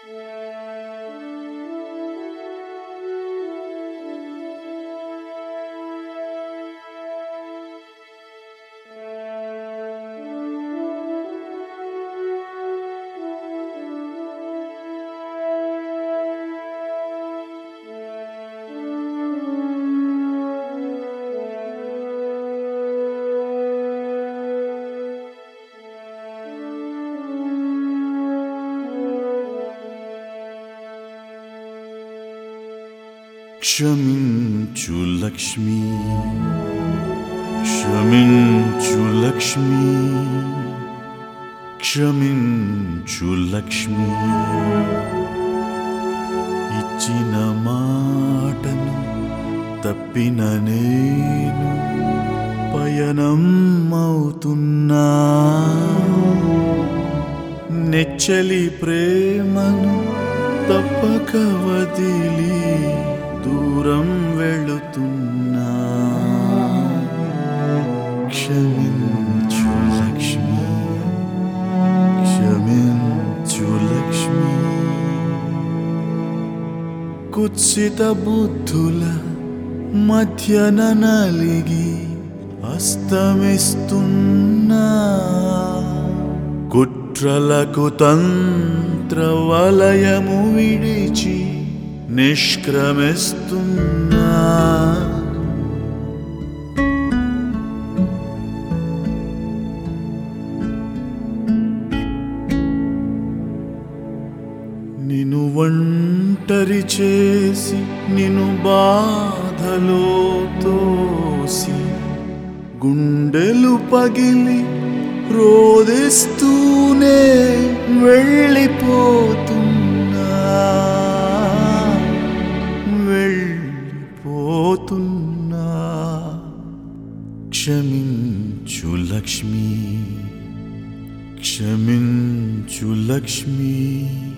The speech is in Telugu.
క్షమించు లక్ష్మి క్షమించు లక్ష్మి క్షమించు లక్ష్మి ఇచ్చిన మాటను తప్పిన నేను పయనం అవుతున్నా నెచ్చలి ప్రేమను తప్పక వదిలి దూరం వెళుతున్నా క్షమించు లక్ష్మి క్షమించు లక్ష్మి కుత్సిత బుద్ధుల మధ్యన నలిగి అస్తమిస్తున్నా కుట్రలకు తంత్ర వలయము విడిచి నిష్క్రమిస్తున్నా నిన్ను ఒంటరి చేసి నిన్ను బాధలో తోసి గుండెలు పగిలి రోదిస్తూనే వెళ్ళిపోతున్నా వెళ్ళిపోతున్నా క్షమించు లక్ష్మి క్షమించు లక్ష్మి